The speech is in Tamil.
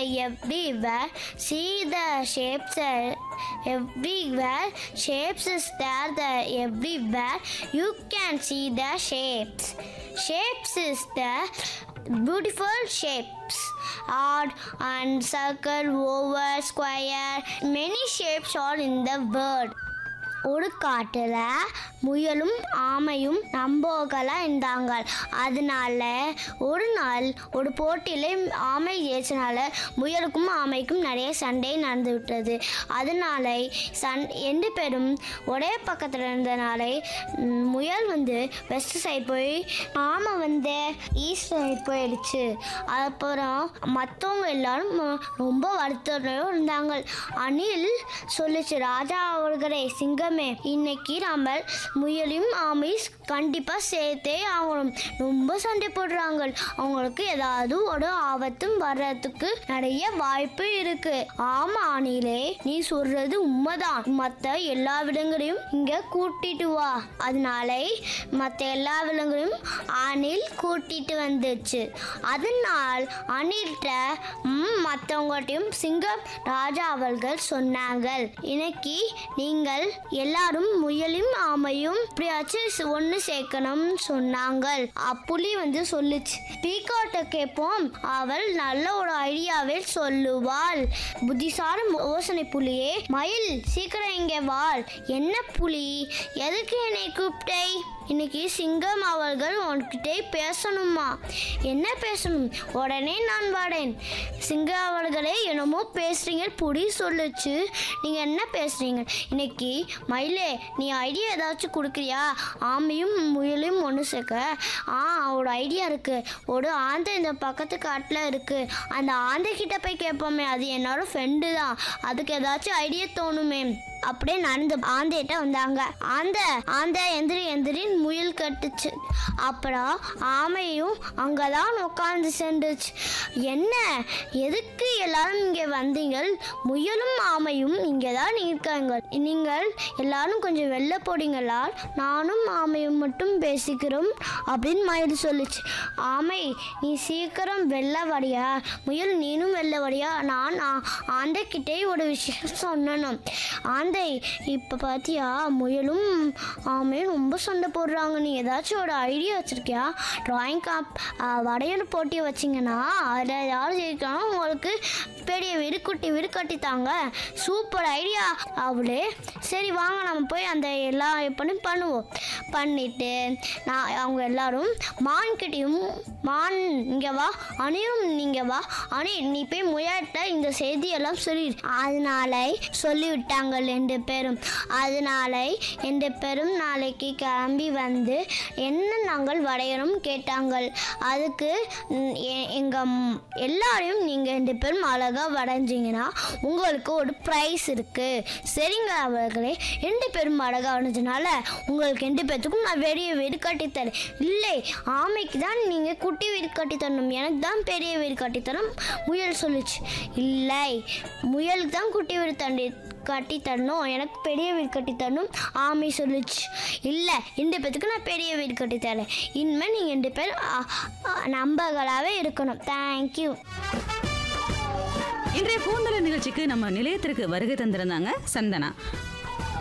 everywhere. See the shapes are everywhere. Shapes is there the everywhere. You can see the shapes. Shapes is the beautiful shapes. Odd and circle, oval, square. Many shapes are in the world. ஒரு காட்டுல முயலும் ஆமையும் நம்போகலாம் இருந்தாங்க அதனால ஒரு நாள் ஒரு போட்டியில ஆமை ஜெயிச்சனால முயலுக்கும் ஆமைக்கும் நிறைய சண்டை நடந்து விட்டது அதனால சண் ரெண்டு பேரும் ஒரே பக்கத்தில் இருந்தனால ம், முயல் வந்து வெஸ்ட் சைடு போய் ஆமை வந்து ஈஸ்ட் சைடு போயிடுச்சு அப்புறம் மற்றவங்க எல்லாரும் ம- ரொம்ப வருத்தம் இருந்தாங்க அணில் சொல்லுச்சு ராஜா அவர்களே சிங்கமே இன்னைக்கு நாம முயலையும் ஆமை கண்டிப்பா சேர்த்தே ஆகணும் ரொம்ப சண்டை போடுறாங்க அவங்களுக்கு ஏதாவது ஒரு ஆபத்தும் வர்றதுக்கு நிறைய வாய்ப்பு இருக்கு ஆமா அணிலே நீ சொல்றது உண்மைதான் மத்த எல்லா விலங்குகளையும் இங்க கூட்டிட்டு வா அதனால மத்த எல்லா விலங்குகளையும் அணில் கூட்டிட்டு வந்துச்சு அதனால் அணில்கிட்ட ம், மத்தவங்கள்ட்டையும் சிங்கம் ராஜா அவர்கள் சொன்னாங்க இன்னைக்கு நீங்கள் எல்லாரும் முயலும் ஆமையும் இப்படியாச்சும் ஒன்று சேர்க்கணும்னு சொன்னாங்க அப்புலி வந்து சொல்லுச்சு பீக்காட்ட கேட்போம் அவள் நல்ல ஒரு ஐடியாவே சொல்லுவாள் புத்திசாலி யோசனை புலியே மயில் சீக்கிரம் இங்கே வாழ் என்ன புலி எதுக்கு என்னை கூப்பிட்டை இன்னைக்கு சிங்கம் அவர்கள் உன்கிட்ட பேசணுமா என்ன பேசணும் உடனே நான் வாடேன் சிங்கம் அவர்களே என்னமோ பேசுறீங்க புடி சொல்லுச்சு நீங்க என்ன பேசுறீங்க இன்னைக்கு மயிலே நீ ஐடியா ஏதாச்சும் கொடுக்குறியா ஆமையும் முயலையும் ஒன்று சேர்க்க ஆ ஒரு ஐடியா இருக்கு ஒரு ஆந்தை இந்த பக்கத்து காட்டில் இருக்கு அந்த ஆந்தை கிட்ட போய் கேட்போமே அது என்னோட ஃப்ரெண்டு தான் அதுக்கு ஏதாச்சும் ஐடியா தோணுமே அப்படியே நடந்து ஆந்தைகிட்ட வந்தாங்க ஆந்த ஆந்த எந்திரி எந்திரின்னு முயல் கட்டுச்சு அப்புறம் ஆமையும் அங்கதான் உட்காந்து சென்றுச்சு என்ன எதுக்கு எல்லாரும் இங்கே வந்தீங்க முயலும் ஆமையும் இங்கே தான் இருக்காங்க நீங்கள் எல்லாரும் கொஞ்சம் வெளில போறீங்களா நானும் ஆமையும் மட்டும் பேசிக்கிறோம் அப்படின்னு மயில் சொல்லுச்சு ஆமை நீ சீக்கிரம் வெளில வரியா முயல் நீனும் வெளில வரியா நான் ஆ- ஆந்தைக்கிட்டே ஒரு விஷயம் சொன்னணும் ஆந்தை இப்போ பார்த்தியா முயலும் ஆமையும் ரொம்ப சண்டை போடுறாங்க நீ ஏதாச்சும் ஒரு ஐடியா வச்சிருக்கியா ட்ராயிங் காப் வரையல் போட்டி வச்சிங்கன்னா அதில் யார் ஜெயிக்கணும் உங்களுக்கு பெரிய வீடு குட்டி வீடு கட்டித்தாங்க சூப்பர் ஐடியா அவளே சரி வாங்க நம்ம போய் அந்த எல்லா பண்ணி பண்ணுவோம் பண்ணிட்டு நான் அவங்க எல்லாரும் மான்கிட்டையும் மான் இங்கே வா அணியும் நீங்க வா அணி நீ போய் முயல்கிட்ட இந்த செய்தியெல்லாம் சொல்லி அதனால சொல்லிவிட்டாங்க ரெண்டு பேரும் அதனால ரெண்டு பேரும் நாளைக்கு கிளம்பி வந்து என்ன நாங்கள் வரையணும் கேட்டாங்க அதுக்கு ம், எ- எங்க ம், எல்லாரையும் நீங்க ரெண்டு பேரும் அழகா வரைஞ்சிங்கன்னா உங்களுக்கு ஒரு ப்ரைஸ் இருக்கு சரிங்க அவர்களே ரெண்டு பேரும் அழகா வரைஞ்சனால உங்களுக்கு ரெண்டு பேர்த்துக்கும் நான் பெரிய வீடு கட்டித்தரேன் இல்லை ஆமைக்கு தான் நீங்க குட்டி வீடு கட்டித்தரணும் எனக்கு தான் பெரிய வீடு கட்டித்தரணும் முயல் சொல்லுச்சு இல்லை முயலுக்கு தான் குட்டி வீடு தண்டி கட்டி தரணும் எனக்கு பெரிய வீடு கட்டி தரணும் ஆமை சொல்லுச்சு இல்லை ரெண்டு பேத்துக்கு நான் பெரிய வீடு கட்டி தரேன் இனிமேல் நீங்கள் ரெண்டு பேரும் அ, அ, நம்பகளாகவே இருக்கணும் தேங்க்யூ இன்றைய பூந்தல நிகழ்ச்சிக்கு நம்ம நிலையத்திற்கு வருகை தந்திருந்தாங்க சந்தனா